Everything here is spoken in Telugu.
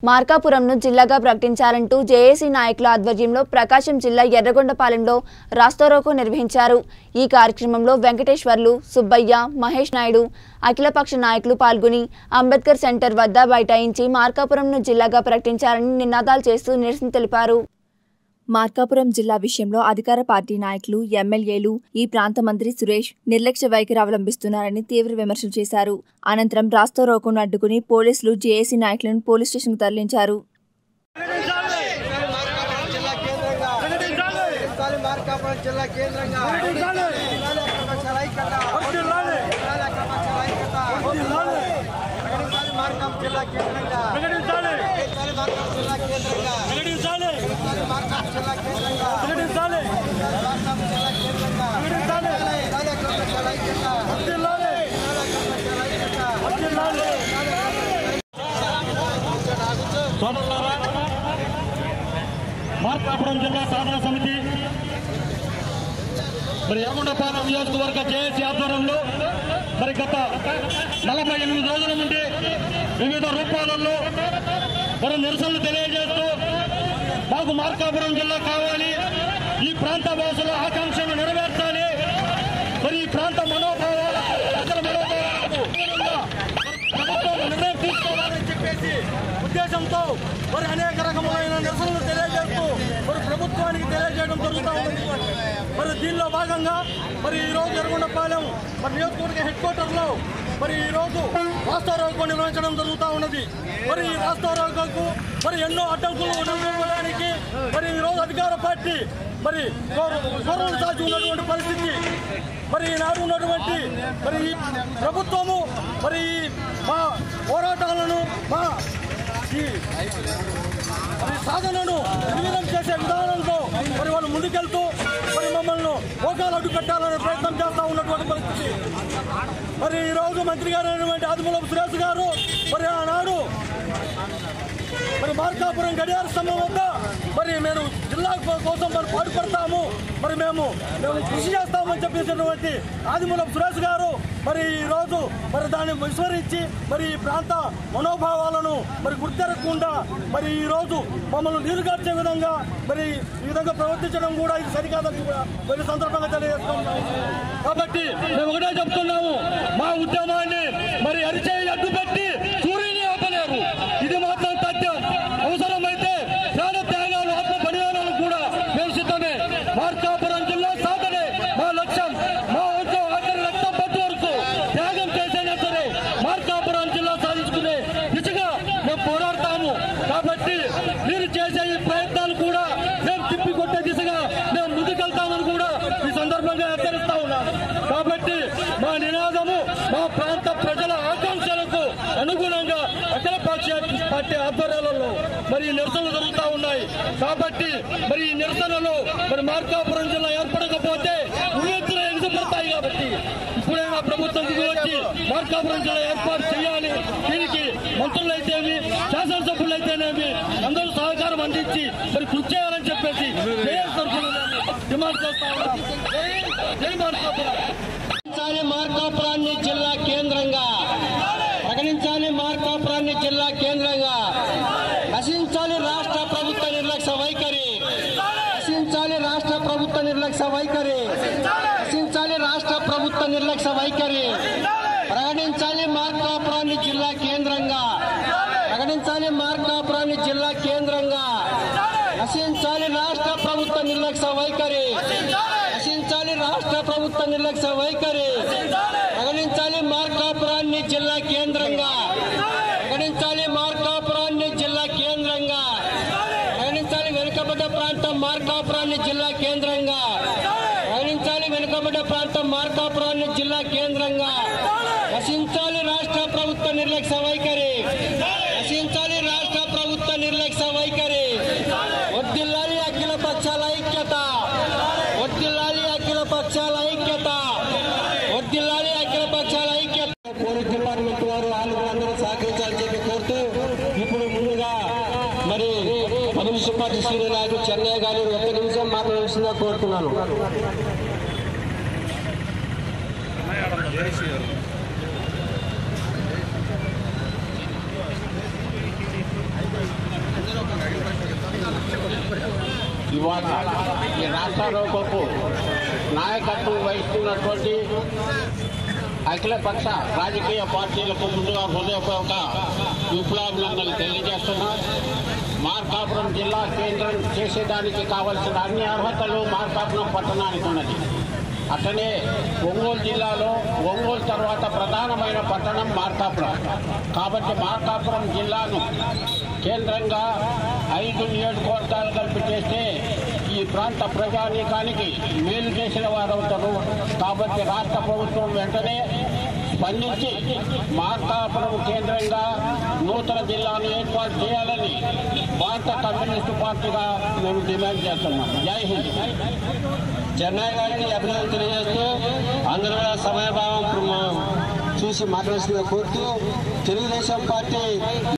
మార్కాపురంను జిల్లాగా ప్రకటించాలంటూ జేఏసీ నాయకుల ఆధ్వర్యంలో ప్రకాశం జిల్లా ఎర్రగొండపాలెంలో రాస్తారోకో నిర్వహించారు ఈ కార్యక్రమంలో వెంకటేశ్వర్లు సుబ్బయ్య మహేష్ నాయుడు అఖిలపక్ష నాయకులు పాల్గొని అంబేద్కర్ సెంటర్ వద్ద బైఠాయించి మార్కాపురంను జిల్లాగా ప్రకటించాలని నినాదాలు చేస్తూ నిరసన తెలిపారు మార్కాపురం జిల్లా విషయంలో అధికార పార్టీ నాయకులు ఎమ్మెల్యేలు ఈ ప్రాంత మంత్రి సురేష్ నిర్లక్ష్య వైఖరి అవలంబిస్తున్నారని తీవ్ర విమర్శలు చేశారు అనంతరం రాస్తో రోకోను అడ్డుకుని పోలీసులు జేఏసీ నాయకులను పోలీస్ స్టేషన్కు తరలించారు ప్రకటించాలి మార్కాపురం జిల్లా కేంద్రంగా ప్రకటించాలి అక్రమశాల ఐక్యత ప్రకటించాలి అక్రమశాల ఐక్యత ప్రకటించాలి మార్కాపురం జిల్లా కేంద్రంగా ప్రకటించాలి మార్కాపురం జిల్లా కేంద్రంగా ప్రకటించాలి మార్కాపురం జిల్లా కేంద్రంగా ప్రకటించాలి మార్కాపురం జిల్లా కేంద్రంగా ప్రకటించాలి అక్రమశాల ఐక్యత ప్రకటించాలి అక్రమశాల ఐక్యత సోదరులారా మార్కాపురం జిల్లా సాధన సమితి మరి యమగుండపాలెం నియోజకవర్గ జేఏసీ ఆధ్వర్యంలో మరి గత నలభై ఎనిమిది రోజుల నుండి వివిధ రూపాలలో మరి నిరసనలు తెలియజేస్తూ మాకు మార్కాపురం జిల్లా కావాలి ఈ ప్రాంత వాసుల ఆకాంక్షలు నెరవేర్చాలి మరి ఈ ప్రాంత మనోభావాల ప్రజల మనోభావాలకు అనుగుణంగా ప్రభుత్వం నిర్ణయం తీసుకోవాలని చెప్పేసి ఉద్దేశంతో మరి అనేక రకములైన నిరసనలు తెలియజేస్తూ మరి ప్రభుత్వానికి తెలియజేయడం జరుగుతూ ఉంది మరి దీనిలో భాగంగా మరి ఈ రోజు ఎర్రగొండపాలెం మరి నియోజకవర్గ హెడ్ క్వార్టర్ లో మరి ఈ రోజు రాస్తారోకో నిర్వహించడం జరుగుతూ ఉన్నది మరి ఈ రాస్తారోకోకు మరి ఎన్నో అడ్డంకులు ఎదుర్కోవడానికి మరి ఈ రోజు అధికార పార్టీ మరి గౌరవం సాచి ఉన్నటువంటి పరిస్థితి మరి ఈనాడు ఉన్నటువంటి మరి ఈ ప్రభుత్వము మరి ఈ మా పోరాటాలను మా ఈ మరి సాధనను నిర్వీర్యం చేసే విధానంతో మరి వాళ్ళు ముందుకెళ్తూ మరి మమ్మల్ని మోకాలు అడ్డు పెట్టాలనే ప్రయత్నం చేస్తూ ఉన్నటువంటి పరిస్థితి మరి ఈ రోజు మంత్రి గారు అయినటువంటి ఆదిమూలపు సురేష్ గారు మరి ఆనాడు మరి మార్కాపురం గడియార స్తంభం వద్ద మరి మేము జిల్లా కోసం మరి పాటుపడతాము మరి మేము మేము కృషి చేస్తామని చెప్పేసినటువంటి ఆదిమూలపు సురేష్ గారు మరి ఈ రోజు మరి దాన్ని విస్మరించి మరి ఈ ప్రాంత మనోభావాలను మరి గుర్తెరగకుండా మరి ఈ రోజు మమ్మల్ని నీరుగార్చే విధంగా మరి ఈ విధంగా ప్రవర్తించడం కూడా ఇది సరికాదని కూడా మరి సందర్భంగా తెలియజేస్తున్నాము కాబట్టి మేము ఒకటే చెప్తున్నాము మా ఉద్యమాన్ని మరి అరిచేయి అడ్డుపెట్టి సూర్యుని ఆపలేరు ఇది మాత్రం తథ్యం అవసరమైతే ప్రాణ త్యాగాలు ఆత్మ బలిదానాలు కూడా మేము సిద్ధమే మార్కాపురం జిల్లా సాధనే మా లక్ష్యం మా వంతు ఆఖరి రక్తం పట్టు వరకు త్యాగం చేసైనా సరే మార్కాపురం జిల్లా సాధించుకునే దిశగా మేము పోరాడతాము కాబట్టి మీరు చేసే ఈ ప్రయత్నాలు కూడా మేము తిప్పికొట్టే దిశగా మేము ముందుకెళ్తామని కూడా ఈ సందర్భంగా హెచ్చరిస్తా ఉన్నాం కాబట్టి మా నినాదము మా ప్రాంత ప్రజల ఆకాంక్షలకు అనుగుణంగా అఖిల పక్ష పార్టీ ఆధ్వర్యాలలో మరి ఈ నిరసనలు జరుగుతూ ఉన్నాయి కాబట్టి మరి ఈ నిరసనలు మరి మార్కాపురం జిల్లా ఏర్పడకపోతే ఉవ్వెత్తున ఎగిసిపడతాయి కాబట్టి ఇప్పుడైనా ప్రభుత్వం దిగి వచ్చి మార్కాపురం జిల్లా ఏర్పాటు చేయాలి దీనికి మంత్రులైతేమి శాసనసభ్యులైతేనేమి అందరూ సహకారం అందించి మరి కృషి చేయాలని చెప్పేసి జేఎస్ తరఫున మేము డిమాండ్ చేస్తా ఉన్నాం జై జై మార్కాపురం ప్రకటించాలి మార్కాపురాన్ని జిల్లా కేంద్రంగా ప్రకటించాలి మార్కాపురాన్ని జిల్లా కేంద్రంగా నశించాలి రాష్ట్ర ప్రభుత్వ నిర్లక్ష్య వైఖరి నశించాలి రాష్ట్ర ప్రభుత్వ నిర్లక్ష్య వైఖరి నశించాలి రాష్ట్ర ప్రభుత్వ నిర్లక్ష్య వైఖరి ప్రకటించాలి మార్కాపురాన్ని జిల్లా కేంద్రంగా ప్రకటించాలి మార్కాపురాన్ని జిల్లా కేంద్రంగా నశించాలి రాష్ట్ర ప్రభుత్వ నిర్లక్ష్య వైఖరి నశించాలి రాష్ట్ర ప్రభుత్వ నిర్లక్ష్య వైఖరి ప్రకటించాలి మార్కాపురాన్ని జిల్లా కేంద్రంగా ప్రకటించాలి మార్కాపురాన్ని జిల్లా కేంద్రంగా ప్రకటించాలి వెనుకబడ్డ ప్రాంతం మార్కాపురాన్ని జిల్లా కేంద్రంగా ప్రకటించాలి వెనుకబడ్డ ప్రాంతం మార్కాపురాన్ని జిల్లా కేంద్రంగా నశించాలి రాష్ట్ర ప్రభుత్వ నిర్లక్ష్య వైఖరి నశించాలి రాష్ట్ర ప్రభుత్వ నిర్లక్ష్య వైఖరి వర్దిల్లాలి అఖిల పక్షాల ఐక్యత వర్దిల్లాలి అఖిల పక్షాల ఐక్యత వర్దిల్లాలి అఖిల పక్షాల ఐక్యత పోలీస్ డిపార్ట్మెంట్ వారు వాళ్ళు అందరూ సహకరించాలని చెప్పి కోరుతూ ఇప్పుడు ముందుగా మరి కమ్యూనిస్ట్ పార్టీ సీనియర్ నాయకులు చెన్నై గారు ఒక్క నిమిషం మాట్లాడాల్సిందిగా కోరుతున్నాను జై ఇవాళ ఈ రాష్ట్ర రోకోకు నాయకత్వం వహిస్తున్నటువంటి అఖిలపక్ష రాజకీయ పార్టీలకు ముందుగా హృదయపూర్వక విప్లవాభినందనలు తెలియజేస్తున్నా మార్కాపురం జిల్లా కేంద్రం చేసేదానికి కావలసిన అన్ని అర్హతలు మార్కాపురం పట్టణానికి ఉన్నది అట్లనే ఒంగోలు జిల్లాలో ఒంగోలు తర్వాత ప్రధానమైన పట్టణం మార్కాపురం కాబట్టి మార్కాపురం జిల్లాను కేంద్రంగా ఐదు నియోజకవర్గాలు కలిపి చేస్తే ఈ ప్రాంత ప్రజానీకానికి మేలు చేసిన వారు అవుతారు కాబట్టి రాష్ట్ర ప్రభుత్వం వెంటనే స్పందించి మార్కాపురం కేంద్రంగా నూతన జిల్లాను ఏర్పాటు చేయాలని భారత కమ్యూనిస్టు పార్టీగా మేము డిమాండ్ చేస్తున్నాం జై హింద్ చెన్నై గారికి అభినందన తెలియజేస్తూ అందరూ కూడా సమయభావం చూసి మాట్లాడాల్సిందిగా కోరుతూ తెలుగుదేశం పార్టీ